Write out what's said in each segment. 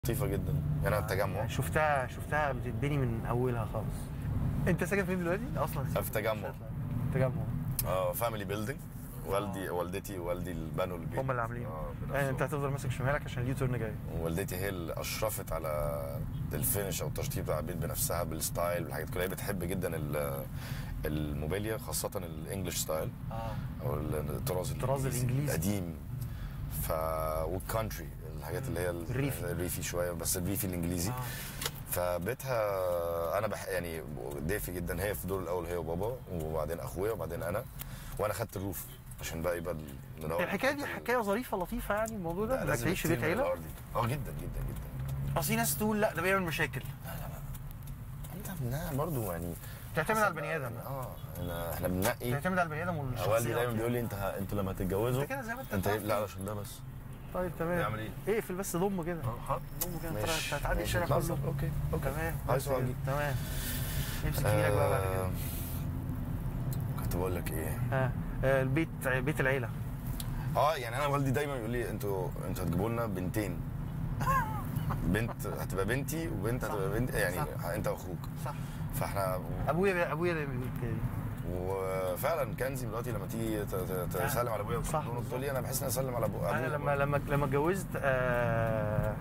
لطيفه جدا هنا التجمع شفتها شفتها بتتبني من اولها خالص انت ساكن فين دلوقتي اصلا في التجمع تجمع اه فاميلي بيلدينج والدي والدتي ووالدي اللي بنوا البيت هم اللي عاملين اه يعني انت بنفسهم. هتفضل ماسك شمالك عشان اليو تيرن جاي ووالدتي هي اللي اشرفت على الفينش او التشطيب بتاع البيت بنفسها بالستايل بالحاجات كلها هي بتحب جدا ال- الموبيليا خاصه الانجليش ستايل اه او الطراز الطراز الإنجليزي. القديم ف والكانتري الحاجات اللي هي ال- الريفي. الريفي شويه بس الريفي الانجليزي فبيتها انا بح يعني دافي جدا هي في الدور الاول هي وبابا وبعدين اخويا وبعدين انا وانا خدت الروف عشان بقى يبقى ال- من أول الحكايه دي الحتة ال- حكايه ظريفه لطيفه يعني الموضوع ده لا، انك لازم تعيش في بيت كتير من عيله الأرض دي. اه جدا جدا جدا اصل في ناس تقول لا ده بيعمل مشاكل انت لا برضه يعني تعتمد على البني ادم اه احنا احنا بننقي تعتمد على البني ادم والشخصيه والدي دايما بيقول لي انت ه- انتوا لما تتجوزوا انت كده زي ما انت انت بتعرف. لا عشان ده بس طيب تمام نعمل ايه؟ اقفل بس ضم كده اه حاضر ضم كده ماشي انت هتعدي ماشي، الشارع نتنظم. كله اوكي اوكي تمام عايز بس كده. اجي تمام امسك ايدك بقى بعد كده آه، كنت بقول لك ايه ها آه، البيت بيت العيله اه يعني انا والدي دايما يقول لي انتوا انتوا هتجيبوا لنا بنتين بنت هتبقى بنتي وبنت صح. هتبقى بنت يعني صح. انت واخوك صح فاحنا ابويا ابويا دايما بيقول كده وفعلا كنزي دلوقتي لما تيجي ت- ت- تسلم على ابويا صح. وتقول تقول لي انا بحس ان انا اسلم على ابو انا ابويا لما لما لما اتجوزت آه،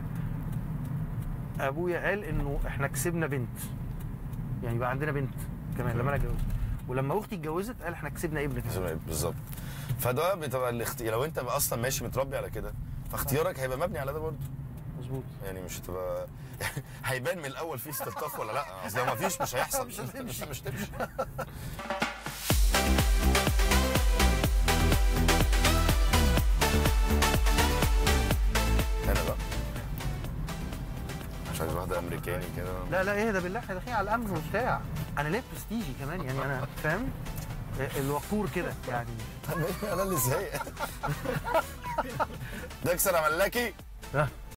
ابويا قال انه احنا كسبنا بنت يعني بقى عندنا بنت كمان لما انا اتجوزت ولما اختي اتجوزت قال احنا كسبنا ابن كمان بالظبط فده بتبقى الاختيار لو انت اصلا ماشي متربي على كده فاختيارك هيبقى مبني على ده برضه مظبوط يعني مش هتبقى هيبان من الاول في استلطاف ولا لا اصل لو ما فيش مش هيحصل مش هتمشي. مش هتمشي انا بقى مش عايز واحده امريكاني كده لا لا ايه ده بالله احنا داخلين على الامن وبتاع انا ليه برستيجي كمان يعني انا فاهم الوقور كده يعني انا اللي زهقت ده اكسر يا ملاكي ها